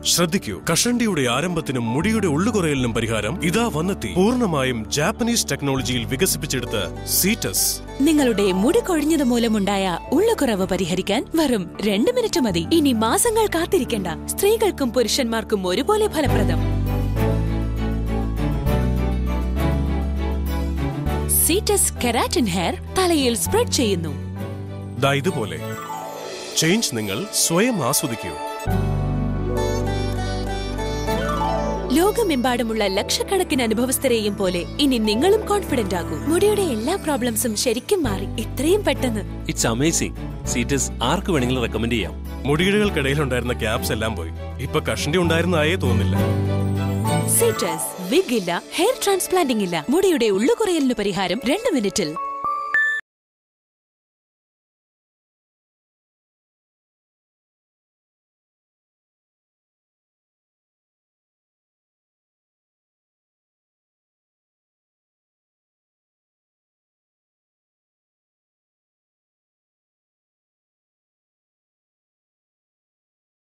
ശ്രദ്ധിക്കൂ കഷണ്ടിയുടെ ആരംഭത്തിനും മുടിയുടെ ഉള്ളുകുറയലിനും പരിഹാരം ഇതാ വന്നെത്തി പൂർണ്ണമായും ജാപ്പനീസ് ടെക്നോളജിയിൽ വികസിപ്പിച്ചെടുത്ത സീറ്റസ് നിങ്ങളുടെ മുടി കൊഴിഞ്ഞത് മൂലമുണ്ടായ ഉള്ളുകുറവ് പരിഹരിക്കാൻ വെറും രണ്ട് മിനിറ്റ് മതി ഇനി മാസങ്ങൾ കാത്തിരിക്കേണ്ട സ്ത്രീകൾക്കും പുരുഷന്മാർക്കും ഒരുപോലെ ഫലപ്രദം സീറ്റസ് കെരാറ്റിൻ ഹെയർ തലയിൽ സ്പ്രെഡ് ചെയ്യുന്നു ദാ ഇതുപോലെ ചേഞ്ച് നിങ്ങൾ സ്വയം ആസ്വദിക്കൂ ലോകമെമ്പാടുമുള്ള ലക്ഷക്കണക്കിന് അനുഭവസ്ഥരെയും പോലെ ഇനി നിങ്ങളും കോൺഫിഡന്റ് ആകൂ മുടിയുടെ എല്ലാ പ്രോബ്ലംസും ശരിക്കും മാറി ഇത്രയും പെട്ടെന്ന് ഇറ്റ്സ് അമേസിംഗ് സീറ്റസ് ആർക്ക് വേണമെങ്കിലും റെക്കമെൻഡ് ചെയ്യാം മുടിയിഴകൾക്കിടയിൽ ഉണ്ടായിരുന്ന ക്യാപ്സ് എല്ലാം പോയി ഇപ്പൊ കഷണ്ടി ഉണ്ടായിരുന്നതായേ തോന്നില്ല സീറ്റസ് വിഗ് ഇല്ല ഹെയർ ട്രാൻസ്പ്ലാന്റിംഗ് ഇല്ല മുടിയുടെ ഉള്ളുകുറയലിന് പരിഹാരം രണ്ട് മിനിറ്റിൽ